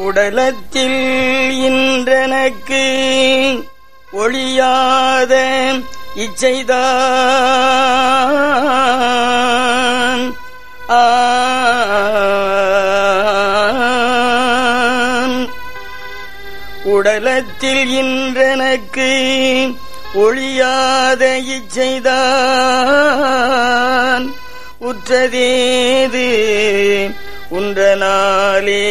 உடலத்தில் இன்றனக்கு ஒழியாத இச்சைதான் on உடலத்தில் இன்றனக்கு ஒழியாத இச்சைதான் உற்றதேது உன்றனாலே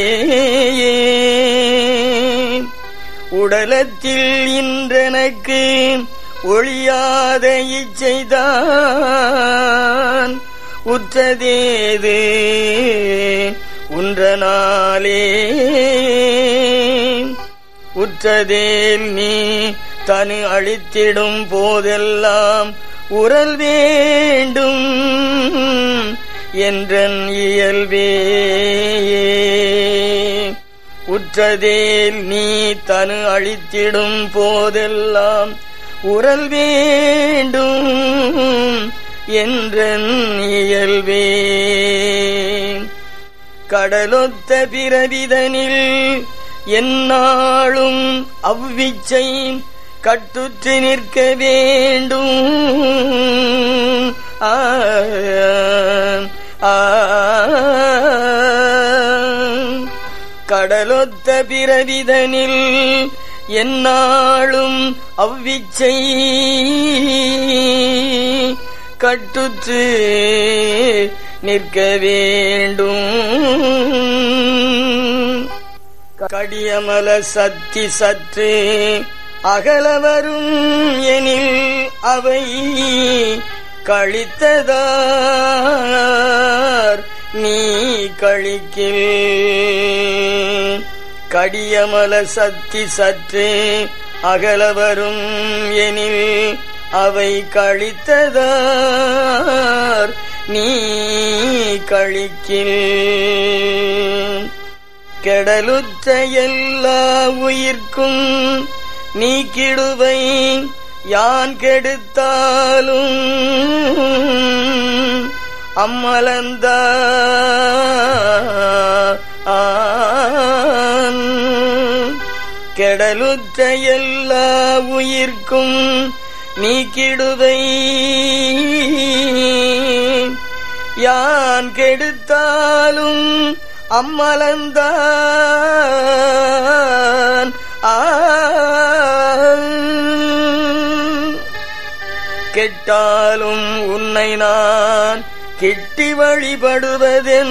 உடலத்தில் இன்றனக்கு ஒழியாத இச்சைதான் உற்றதேது உன்றனாலே உற்றதேல் நீ தனு அழித்திடும் போதெல்லாம் உரல் வேண்டும் என்றன் இயல்பே உற்றதேல் நீ தனு அழித்திடும் போதெல்லாம் உரல் வேண்டும் என்றன் இயல்பே கடலொத்த பிறவிதனில் என்னாலும் அவ்விச்சை கட்டுற்று நிற்க வேண்டும் ஆ ஆ கடலொத்த பிறவிதனில் என்னாலும் அவ்விச்சை கட்டுற்று நிற்க வேண்டும் கடியமல சத்தி சற்று அகல வரும் எனில் அவை கழித்ததார் நீ கழிக்கில் கடியமல சத்தி சற்று அகல வரும் எனில் அவை கழித்ததார் நீ கழிக்கில் கெடலுற்ற எல்லா உயிர்க்கும் நீக்கிடுவை யான் கெடுத்தாலும் அம்மலந்த கெடலுற்ற எல்லா உயிர்க்கும் நீக்கிடுவை யான் கெடுத்தாலும் அம்மலந்தான் கெட்டாலும் உன்னை நான் கெட்டி வழிபடுவதென்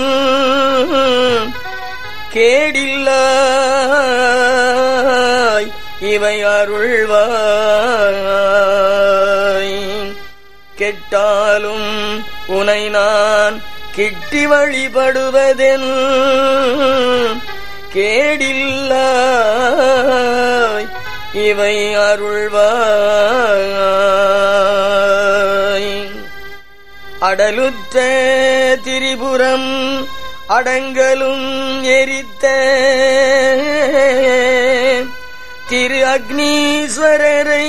கேடில்லாய் இவை அருள்வாய் கெட்டாலும் உனை நான் கிட்டி வழிபடுவதென் கேடில்லாய் இவை அருள்வாய் அடலுற்ற திரிபுரம் அடங்கலும் எரித்த திரு அக்னீஸ்வரரை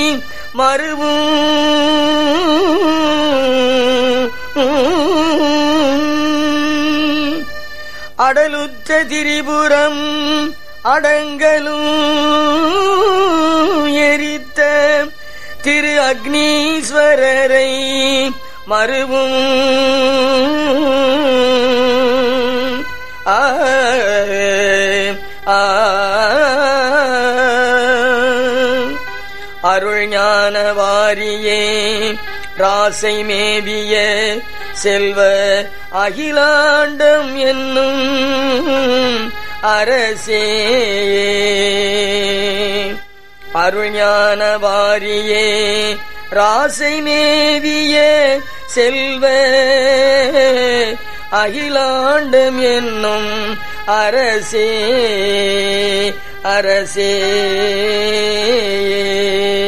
மறுவும் அடலுற்ற திரிபுரம் அடங்கலும் எரித்த திரு அக்னீஸ்வரரை மறுவும் ஆ ஆ அருள் ஞான வாரியே ராசை மேவிய செல்வ அகிலாண்டம் என்னும் அரசே அருஞான வாரியே ராசை மேவிய செல்வ அகிலாண்டம் என்னும் அரசே அரசே